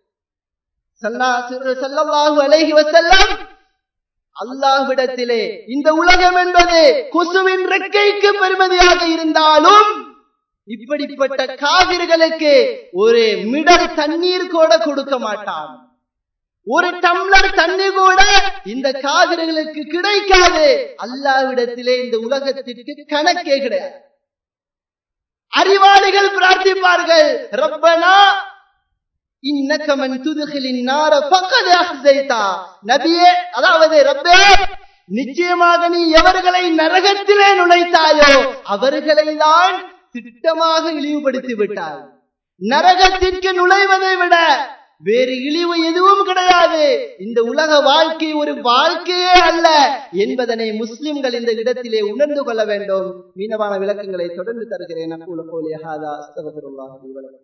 சல்லல்லாஹு அலைஹி வசல்லம் அல்லாஹ்விடத்திலே இந்த உலகம் என்பது கொசுவின் ரெக்கைக்கு பெருமதியாக இருந்தாலும் இப்படிப்பட்ட காவிர்களுக்கு ஒரு மிடர் தண்ணீர் கூட கொடுக்க மாட்டான் ஒரு டம்ளர் தண்ணி கூட இந்த காவிர்களுக்கு கிடைக்காது அல்லாவிடத்திலே இந்த உலகத்திற்கு கணக்கே கிடையாது அறிவாளிகள் பிரார்த்திப்பார்கள் ரப்பனா இன்னக்கமன் துதுகிலின் நார பக்கது அஹ்சைதா நபியே அதாவது ரப்பே நிச்சயமாக நீ எவர்களை நரகத்திலே நுழைத்தாயோ அவர்களை தான் திட்டமாக இழிவுபடுத்தி விட்டாய் நரகத்திற்கு நுழைவதை விட வேறு இழிவு எதுவும் கிடையாது இந்த உலக வாழ்க்கை ஒரு வாழ்க்கையே அல்ல என்பதனை முஸ்லிம்கள் இந்த இடத்திலே உணர்ந்து கொள்ள வேண்டும் மீனவான விளக்கங்களை தொடர்ந்து தருகிறேன் அக்கூல போலிய ஹாதா அஸ்தகபிருல்லாஹ் வலக்கும்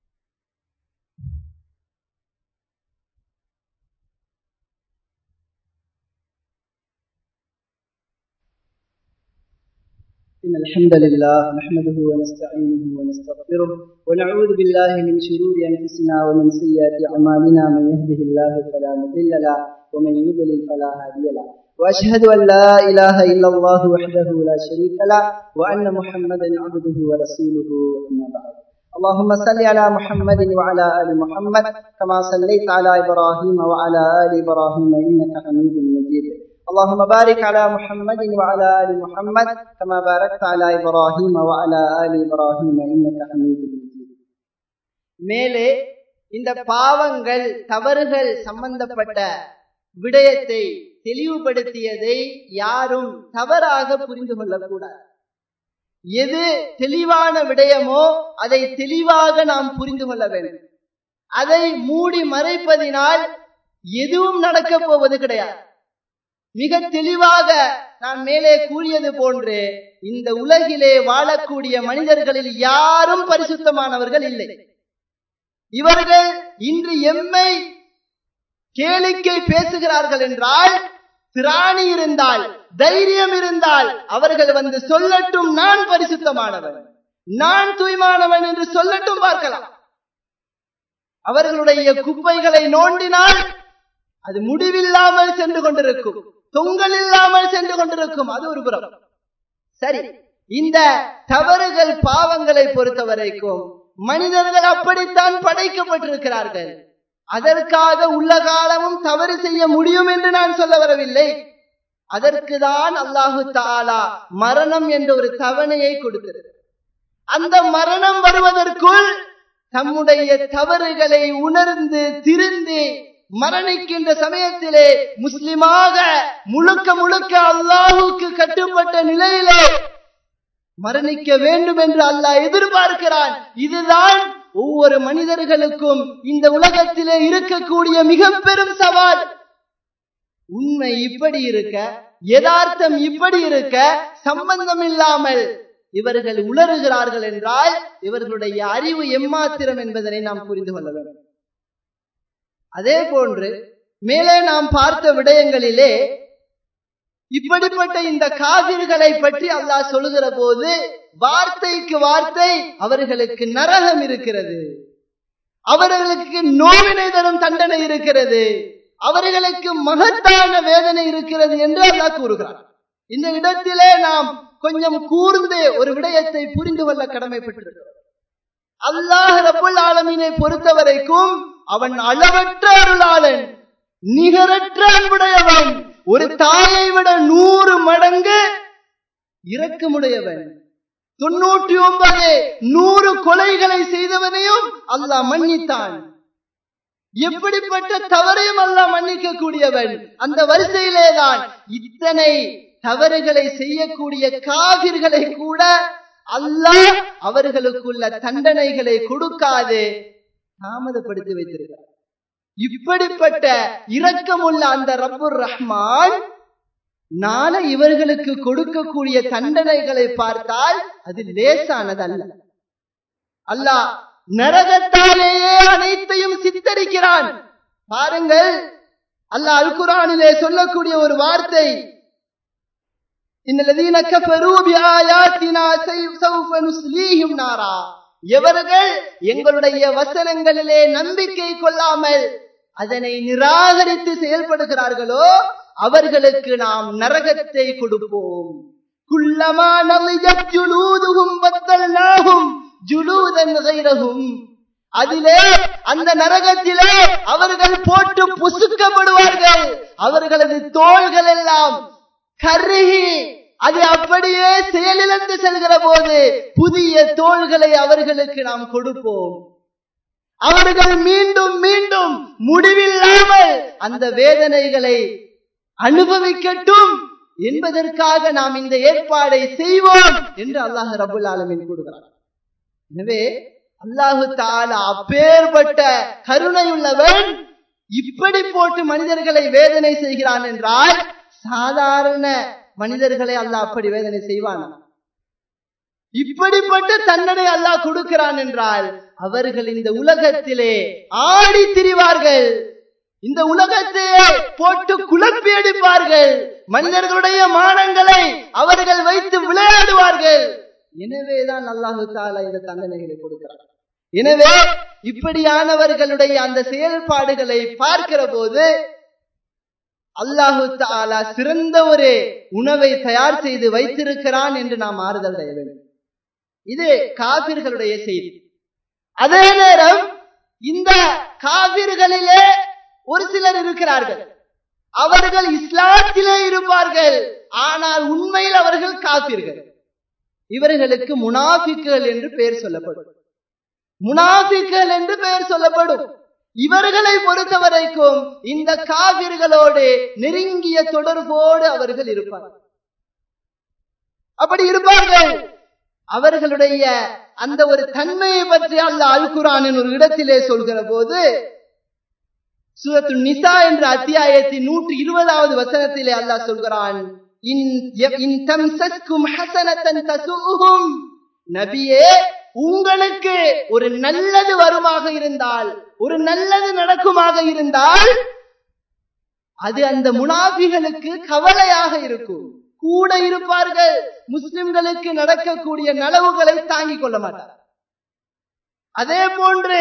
إن الحمد لله نحمده ونستعينه ونستغفره ونعوذ بالله من شرور أنفسنا ومن سيئات أعمالنا من يهده الله فلا مضل له ومن يضلل فلا هادي له وأشهد أن لا إله إلا الله وحده لا شريك له وأن محمدا عبده ورسوله أما بعد اللهم صل على محمد وعلى آل محمد كما صليت على إبراهيم وعلى آل إبراهيم إنك حميد مجيد اللهم بارك على محمد وعلى آل محمد كما باركت على إبراهيم وعلى آل إبراهيم إنك حميد مجيد மேலே இந்த பாவங்கள் தவறுகள் சம்பந்தப்பட்ட விடயத்தை தெளிவுபடுத்தியதை யாரும் தவறாக புரிந்து கொள்ளக்கூடாது எது தெளிவான விடயமோ அதை தெளிவாக நாம் புரிந்து கொள்ள வேண்டும் அதை மூடி மறைப்பதினால் எதுவும் நடக்கப் போவது கிடையாது மிக தெளிவாக நான் மேலே கூறியது போன்று இந்த உலகிலே வாழக்கூடிய மனிதர்களில் யாரும் பரிசுத்தமானவர்கள் இல்லை இவர்கள் இன்று எம்மை கேளிக்கை பேசுகிறார்கள் என்றால் திராணி இருந்தால் தைரியம் இருந்தால் அவர்கள் வந்து சொல்லட்டும் நான் பரிசுத்தமானவன் நான் தூய்மானவன் என்று சொல்லட்டும் பார்க்கலாம் அவர்களுடைய குப்பைகளை நோண்டினால் அது முடிவில்லாமல் சென்று கொண்டிருக்கும் தொங்கல் இல்லாமல் சென்று கொண்டிருக்கும் அது ஒரு புறம் சரி இந்த தவறுகள் பாவங்களை பொறுத்த வரைக்கும் மனிதர்கள் அப்படித்தான் படைக்கப்பட்டிருக்கிறார்கள் அதற்காக உள்ள காலமும் தவறு செய்ய முடியும் என்று நான் சொல்ல வரவில்லை அதற்கு தான் அல்லாஹு தாலா மரணம் என்ற ஒரு தவணையை கொடுக்கிறது அந்த மரணம் வருவதற்குள் தம்முடைய தவறுகளை உணர்ந்து திருந்து மரணிக்கின்ற சமயத்திலே முஸ்லிமாக முழுக்க முழுக்க அல்லாஹுக்கு கட்டுப்பட்ட நிலையிலே மரணிக்க வேண்டும் என்று அல்லாஹ் எதிர்பார்க்கிறான் இதுதான் ஒவ்வொரு மனிதர்களுக்கும் இந்த உலகத்திலே இருக்கக்கூடிய மிக பெரும் சவால் உண்மை இப்படி இருக்க யதார்த்தம் இப்படி இருக்க சம்பந்தம் இல்லாமல் இவர்கள் உளறுகிறார்கள் என்றால் இவர்களுடைய அறிவு எம்மாத்திரம் என்பதனை நாம் புரிந்து கொள்ள வேண்டும் அதே போன்று மேலே நாம் பார்த்த விடயங்களிலே இப்படிப்பட்ட இந்த காவிர்களை பற்றி அல்லாஹ் சொல்லுகிற போது வார்த்தைக்கு வார்த்தை அவர்களுக்கு நரகம் இருக்கிறது அவர்களுக்கு நோவினை தரும் தண்டனை இருக்கிறது அவர்களுக்கு மகத்தான வேதனை இருக்கிறது என்று அல்லாஹ் கூறுகிறார் இந்த இடத்திலே நாம் கொஞ்சம் கூர்ந்து ஒரு விடயத்தை புரிந்து கொள்ள கடமைப்பட்டிருக்கிறோம் அல்லாஹ் ரபுல் ஆலமீனை பொறுத்த வரைக்கும் அவன் அளவற்ற அருளாளன் நிகரற்ற அன்புடையவன் ஒரு தாயை விட நூறு மடங்கு இரக்கமுடையவன் தொண்ணூற்றி ஒன்பது நூறு கொலைகளை செய்தவனையும் அல்லாஹ் மன்னித்தான் எப்படிப்பட்ட தவறையும் அல்லாஹ் மன்னிக்க கூடியவன் அந்த வரிசையிலேதான் இத்தனை தவறுகளை செய்யக்கூடிய காவிர்களை கூட அல்லாஹ் அவர்களுக்குள்ள தண்டனைகளை கொடுக்காது தாமதப்படுத்தி வைத்திருக்கிறார் இப்படிப்பட்ட இரக்கமுள்ள அந்த ரப்புர் ரஹ்மான் நாளை இவர்களுக்கு கொடுக்கக்கூடிய தண்டனைகளை பார்த்தால் அது லேசானதல்ல அல்லாஹ் நரகத்தாலேயே அனைத்தையும் சித்தரிக்கிறான் பாருங்கள் அல்லாஹ் அல் குரானிலே சொல்லக்கூடிய ஒரு வார்த்தை இன்னலதீன கஃபரூ பிஆயாத்தினா சௌஃப நுஸ்லீஹிம் நாரா எவர்கள் எங்களுடைய வசனங்களிலே நம்பிக்கை கொள்ளாமல் அதனை நிராகரித்து செயல்படுகிறார்களோ அவர்களுக்கு நாம் நரகத்தை கொடுப்போம் குல்லமா நலிஜத் ஜுலூதுஹும் பத்தல்நாஹும் ஜுலூதன் கைரஹும் அதிலே அந்த நரகத்திலே அவர்கள் போட்டு புசுக்கப்படுவார்கள் அவர்களது தோள்கள் எல்லாம் கருகி அது அப்படியே செயலிழந்து செல்கிற போது புதிய தோள்களை அவர்களுக்கு நாம் கொடுப்போம் அவர்கள் மீண்டும் மீண்டும் முடிவில்லாமல் அந்த வேதனைகளை அனுபவிக்கட்டும் என்பதற்காக நாம் இந்த ஏற்பாடை செய்வோம் என்று அல்லாஹ் ரபுல் ஆலமின் கூறுகிறார் எனவே அல்லாஹு தாலா அப்பேற்பட்ட கருணையுள்ளவன் இப்படி போட்டு மனிதர்களை வேதனை செய்கிறான் என்றால் சாதாரண மனிதர்களை அல்லாஹ் அப்படி வேதனை செய்வான் இப்படிப்பட்ட தண்டனை அல்லாஹ் கொடுக்கிறான் என்றால் அவர்கள் இந்த உலகத்திலே ஆடி திரிவார்கள் இந்த உலகத்தையே போட்டு குழப்பி அடிப்பார்கள் மனிதர்களுடைய மானங்களை அவர்கள் வைத்து விளையாடுவார்கள் எனவேதான் அல்லாஹு தாலா இந்த தண்டனைகளை கொடுக்கிறார் எனவே இப்படியானவர்களுடைய அந்த செயல்பாடுகளை பார்க்கிற போது அல்லாஹு தாலா சிறந்த ஒரு உணவை தயார் செய்து வைத்திருக்கிறான் என்று நாம் ஆறுதல் அடைய வேண்டும் இது காவிர்களுடைய செய்தி அதே நேரம் இந்த காவிர்களிலே ஒரு சிலர் இருக்கிறார்கள் அவர்கள் இஸ்லாத்திலே இருப்பார்கள் ஆனால் உண்மையில் அவர்கள் காப்பீர்கள் இவர்களுக்கு முனாஃபிக்குகள் என்று பெயர் சொல்லப்படும் முனாஃபிக்குகள் என்று பெயர் சொல்லப்படும் இவர்களை பொறுத்தவரைக்கும் இந்த காவிர்களோடு நெருங்கிய தொடர்போடு அவர்கள் இருப்பார்கள் அப்படி இருப்பார்கள் அவர்களுடைய அந்த ஒரு தன்மையை பற்றி அல்ல அல் குரானின் ஒரு இடத்திலே சொல்கிற போது சூரத்து நிசா என்ற அத்தியாயத்தின் நூற்றி இருபதாவது வசனத்திலே அல்லாஹ் சொல்கிறான் நபியே உங்களுக்கு ஒரு நல்லது வருமாக இருந்தால் ஒரு நல்லது நடக்குமாக இருந்தால் அது அந்த முனாபிகளுக்கு கவலையாக இருக்கும் கூட இருப்பார்கள் முஸ்லிம்களுக்கு நடக்கக்கூடிய நலவுகளை தாங்கிக் கொள்ள மாட்டார் அதே போன்று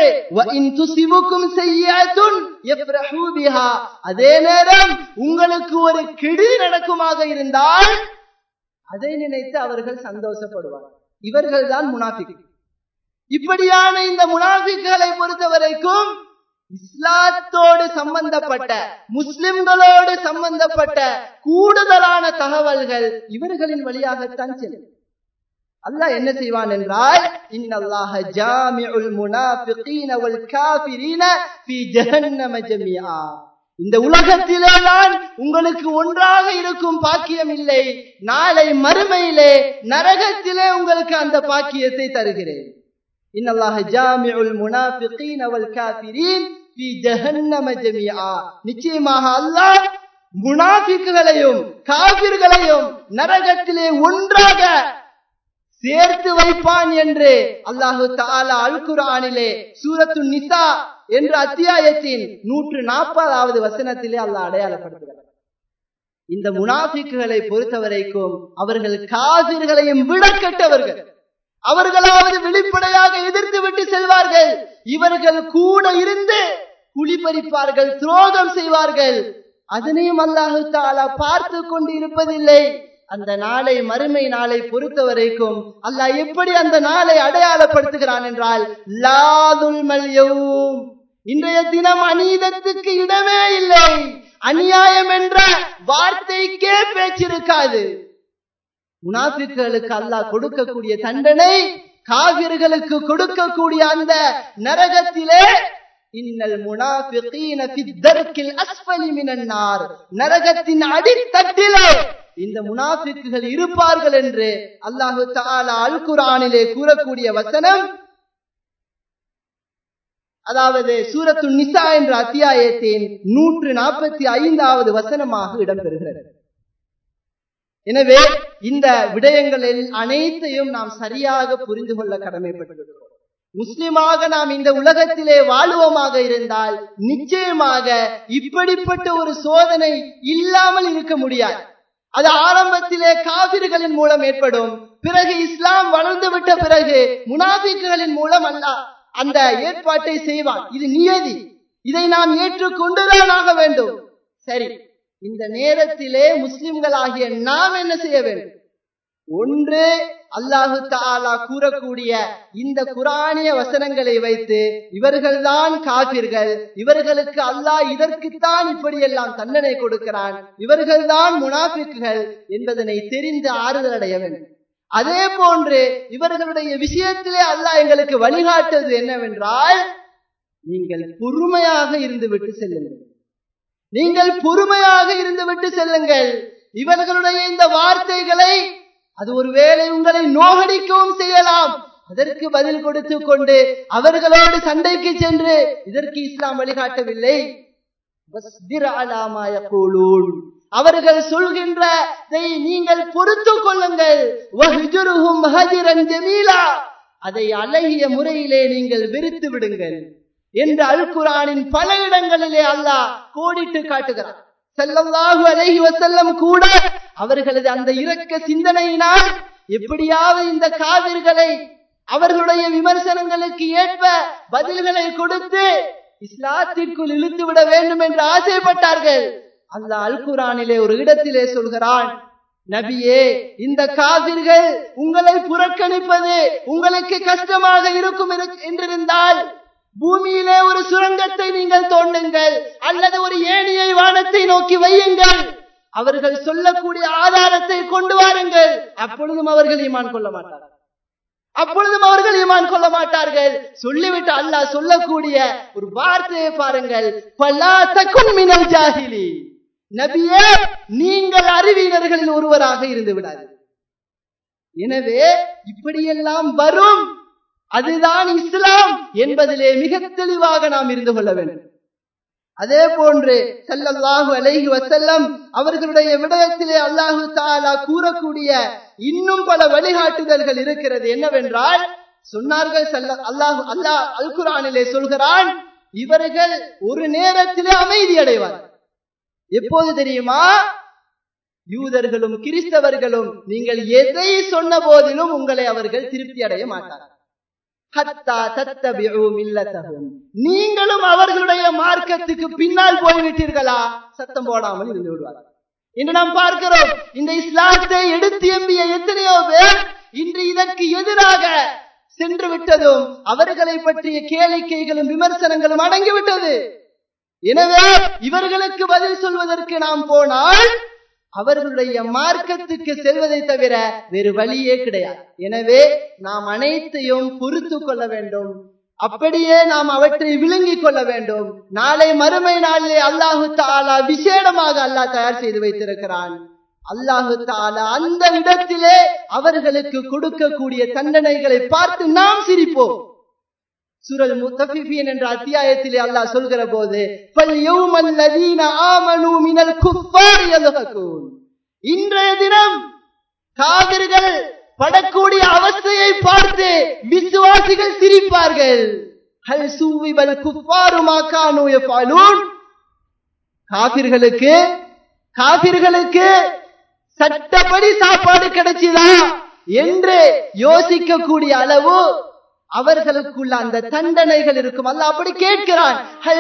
அதே நேரம் உங்களுக்கு ஒரு கெடு நடக்குமாக இருந்தால் அதை நினைத்து அவர்கள் சந்தோஷப்படுவார் இவர்கள் தான் முனாஃபிக் இப்படியான இந்த முனாஃபிக்களை பொறுத்த வரைக்கும் இஸ்லாத்தோடு சம்பந்தப்பட்ட முஸ்லிம்களோடு சம்பந்தப்பட்ட கூடுதலான தகவல்கள் இவர்களின் வழியாகத்தான் செல்லும் அல்லாஹ் என்ன செய்வான் என்றால் இன்னல்லாஹ ஜாமிஉல் முனாஃபிகீன வல் காஃபிரீன ஃபீ ஜஹன்னம ஜமீஆ இந்த உலகத்திலே தான் உங்களுக்கு ஒன்றாக இருக்கும் பாக்கியம் இல்லை நாளை மறுமையிலே நரகத்திலே உங்களுக்கு அந்த பாக்கியத்தை தருகிறேன் இன்னல்லாஹ ஜாமிஉல் முனாஃபிகீன வல் காஃபிரீன் ஃபீ ஜஹன்னம ஜமீஆ நிச்சயமாக அல்லாஹ் முனாஃபிக்குகளையும் காபிர்களையும் நரகத்திலே ஒன்றாக சேர்த்து வைப்பான் என்று அல்லாஹு தாலா அல் குரானிலே சூரத்து நிசா என்ற அத்தியாயத்தின் நூற்று நாற்பதாவது வசனத்திலே அல்லாஹ் அடையாளப்படுத்துகிறார் இந்த முனாஃபிக்குகளை பொறுத்தவரைக்கும் அவர்கள் காவிர்களையும் விட கெட்டவர்கள் அவர்களாவது வெளிப்படையாக எதிர்த்து விட்டு செல்வார்கள் இவர்கள் கூட இருந்து குளிப்பறிப்பார்கள் துரோகம் செய்வார்கள் அதனையும் அல்லாஹு தாலா பார்த்து கொண்டு இருப்பதில்லை அந்த நாளை மறுமை நாளை பொறுத்த வரைக்கும் அல்லாஹ் எப்படி அந்த நாளை அடையாளப்படுத்துகிறான் என்றால் லாதுல் மல்யவும் இன்றைய தினம் அநீதத்துக்கு இடமே இல்லை அநியாயம் என்ற வார்த்தைக்கே பேச்சிருக்காது முனாஃபிக்களுக்கு அல்லாஹ் கொடுக்கக்கூடிய தண்டனை காவிர்களுக்கு கொடுக்கக்கூடிய அந்த நரகத்திலே இன்னல் முனாஃபிகீன ஃபித்தர்கில் அஸ்ஃபலி மினன் நார் நரகத்தின் அடித்தட்டிலே இந்த முனாஃபிக்குகள் இருப்பார்கள் என்று அல்லாஹு தஆலா அல் குர்ஆனிலே கூறக்கூடிய வசனம் அதாவது சூரத்து நிசா என்ற அத்தியாயத்தின் நூற்று நாற்பத்தி ஐந்தாவது வசனமாக இடம்பெறுகிறது எனவே இந்த விடயங்களில் அனைத்தையும் நாம் சரியாக புரிந்து கொள்ள கடமைப்பட்டிருக்கிறோம் முஸ்லிமாக நாம் இந்த உலகத்திலே வாழுவோமாக இருந்தால் நிச்சயமாக இப்படிப்பட்ட ஒரு சோதனை இல்லாமல் இருக்க முடியாது அது ஆரம்பத்திலே காவிர்களின் மூலம் ஏற்படும் பிறகு இஸ்லாம் வளர்ந்து விட்ட பிறகு முனாபிக்குகளின் மூலம் அல்ல அந்த ஏற்பாட்டை செய்வான் இது நியதி இதை நாம் ஏற்றுக்கொண்டுதான் ஆக வேண்டும் சரி இந்த நேரத்திலே முஸ்லிம்கள் ஆகிய நாம் என்ன செய்ய வேண்டும் ஒன்று அல்லாஹு தாலா கூறக்கூடிய இந்த குரானிய வசனங்களை வைத்து இவர்கள்தான் காபிர்கள் இவர்களுக்கு அல்லாஹ் இதற்குத்தான் இப்படியெல்லாம் தண்டனை கொடுக்கிறான் இவர்கள்தான் முனாபிக்குகள் என்பதனை தெரிந்து ஆறுதல் அடைய வேண்டும் அதே போன்று இவர்களுடைய விஷயத்திலே அல்லாஹ் எங்களுக்கு வழிகாட்டுவது என்னவென்றால் நீங்கள் பொறுமையாக இருந்து விட்டு செல்லுங்கள் நீங்கள் பொறுமையாக இருந்து விட்டு செல்லுங்கள் இவர்களுடைய இந்த வார்த்தைகளை அது ஒருவேளை உங்களை நோகடிக்கவும் செய்யலாம் அதற்கு பதில் கொடுத்து கொண்டு அவர்களோடு சண்டைக்கு சென்று இதற்கு இஸ்லாம் வழிகாட்டவில்லை அவர்கள் சொல்கின்றதை நீங்கள் பொறுத்து கொள்ளுங்கள் அதை அழகிய முறையிலே நீங்கள் வெறுத்து விடுங்கள் என்று அல் குரானின் பல இடங்களிலே அல்லாஹ் கோடிட்டு காட்டுகிறார் செல்லல்லாஹு அலைஹி வசல்லம் கூட அவர்களது அந்த இரக்க சிந்தனையினால் எப்படியாவது இந்த காவிர்களை அவர்களுடைய விமர்சனங்களுக்கு ஏற்ப பதில்களை கொடுத்து இஸ்லாத்திற்குள் இழுத்து விட வேண்டும் என்று ஆசைப்பட்டார்கள் அந்த அல் குரானிலே ஒரு இடத்திலே சொல்கிறான் நபியே இந்த காவிர்கள் உங்களை புறக்கணிப்பது உங்களுக்கு கஷ்டமாக இருக்கும் என்றிருந்தால் பூமியிலே ஒரு சுரங்கத்தை நீங்கள் தோண்டுங்கள் அல்லது ஒரு ஏணியை வானத்தை நோக்கி வையுங்கள் அவர்கள் சொல்லக்கூடிய ஆதாரத்தை கொண்டு வாருங்கள் அப்பொழுதும் அவர்கள் ஈமான் கொள்ள மாட்டார்கள் அப்பொழுதும் அவர்கள் ஈமான் கொள்ள மாட்டார்கள் சொல்லிவிட்டு அல்லாஹ் சொல்லக்கூடிய ஒரு வார்த்தையை பாருங்கள் பல்லா தக்கும் மினல் ஜாகிலி நபியே நீங்கள் அறிவியலர்களில் ஒருவராக இருந்து விடாது எனவே இப்படியெல்லாம் வரும் அதுதான் இஸ்லாம் என்பதிலே மிக தெளிவாக நாம் இருந்து கொள்ள வேண்டும் அதே போன்று செல்லல்லாஹு அலைஹி வசல்லம் அவர்களுடைய விடயத்திலே அல்லாஹு தாலா கூறக்கூடிய இன்னும் பல வழிகாட்டுதல்கள் இருக்கிறது என்னவென்றால் சொன்னார்கள் செல்ல அல்லாஹு அல்லாஹ் அல் குரானிலே சொல்கிறான் இவர்கள் ஒரு நேரத்திலே அமைதி அடைவார் எப்போது தெரியுமா யூதர்களும் கிறிஸ்தவர்களும் நீங்கள் எதை சொன்ன போதிலும் உங்களை அவர்கள் திருப்தி அடைய மாட்டார்கள் நீங்களும் அவர்களுடைய மார்க்கத்துக்கு பின்னால் போய்விட்டீர்களா சத்தம் போடாமல் இருந்து விடுவார்கள் இன்று நாம் பார்க்கிறோம் இந்த இஸ்லாத்தை எடுத்து எம்பிய எத்தனையோ பேர் இன்று இதற்கு எதிராக சென்று விட்டதும் அவர்களை பற்றிய கேளிக்கைகளும் விமர்சனங்களும் அடங்கிவிட்டது எனவே இவர்களுக்கு பதில் சொல்வதற்கு நாம் போனால் அவர்களுடைய மார்க்கத்துக்கு செல்வதை தவிர வேறு வழியே கிடையாது எனவே நாம் அனைத்தையும் பொறுத்து கொள்ள வேண்டும் அப்படியே நாம் அவற்றை விழுங்கிக் கொள்ள வேண்டும் நாளை மறுமை நாளிலே அல்லாஹு தாலா விசேடமாக அல்லாஹ் தயார் செய்து வைத்திருக்கிறான் அல்லாஹு தாலா அந்த இடத்திலே அவர்களுக்கு கொடுக்கக்கூடிய தண்டனைகளை பார்த்து நாம் சிரிப்போம் சுரல் முத்தஃபிஃபியன் என்ற அத்தியாயத்திலே அல்லாஹ் சொல்கிற போது இன்றைய தினம் காவிர்கள் படக்கூடிய அவஸ்தையை பார்த்து விசுவாசிகள் சிரிப்பார்கள் காபிர்களுக்கு காபிர்களுக்கு சட்டப்படி சாப்பாடு கிடைச்சுதா என்று யோசிக்கக்கூடிய அளவு அவர்களுக்குள்ள அந்த தண்டனைகள் இருக்கும் அல்ல அப்படி கேட்கிறான்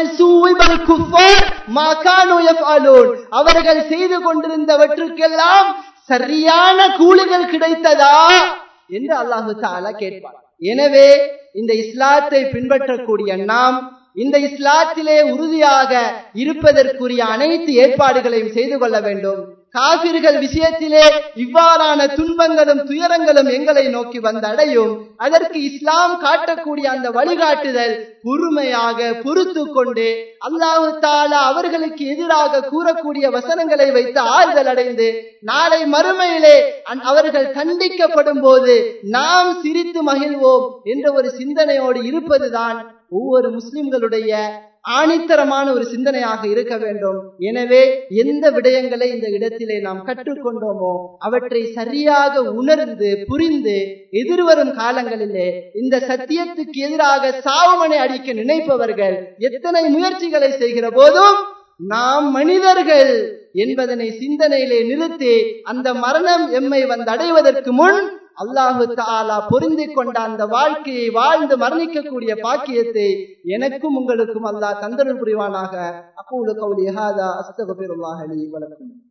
அவர்கள் செய்து கொண்டிருந்தவற்றுக்கெல்லாம் சரியான கூலிகள் கிடைத்ததா என்று அல்லாஹு தாலா கேட்பார் எனவே இந்த இஸ்லாத்தை பின்பற்றக்கூடிய நாம் இந்த இஸ்லாத்திலே உறுதியாக இருப்பதற்குரிய அனைத்து ஏற்பாடுகளையும் செய்து கொள்ள வேண்டும் காபிர்கள் விஷயத்திலே இவ்வாறான துன்பங்களும் துயரங்களும் எங்களை நோக்கி வந்தடையும் அதற்கு இஸ்லாம் காட்டக்கூடிய அந்த வழிகாட்டுதல் பொறுமையாக பொறுத்து கொண்டு அல்லாஹு தாலா அவர்களுக்கு எதிராக கூறக்கூடிய வசனங்களை வைத்து ஆறுதல் அடைந்து நாளை மறுமையிலே அவர்கள் தண்டிக்கப்படும் போது நாம் சிரித்து மகிழ்வோம் என்ற ஒரு சிந்தனையோடு இருப்பதுதான் ஒவ்வொரு முஸ்லிம்களுடைய ஆணித்தரமான ஒரு சிந்தனையாக இருக்க வேண்டும் எனவே எந்த விடயங்களை இந்த இடத்திலே நாம் கற்றுக்கொண்டோமோ அவற்றை சரியாக உணர்ந்து புரிந்து எதிர்வரும் காலங்களிலே இந்த சத்தியத்துக்கு எதிராக சாவுமனை அடிக்க நினைப்பவர்கள் எத்தனை முயற்சிகளை செய்கிற போதும் நாம் மனிதர்கள் என்பதனை சிந்தனையிலே நிறுத்தி அந்த மரணம் எம்மை வந்தடைவதற்கு முன் அல்லாஹு தாலா பொருந்திக் கொண்ட அந்த வாழ்க்கையை வாழ்ந்து மரணிக்கக்கூடிய பாக்கியத்தை எனக்கும் உங்களுக்கும் அல்லாஹ் தந்தருள் புரிவானாக அப்போது கவுலி ஹாதா அஸ்தகபிருல்லாஹலி வழக்கம்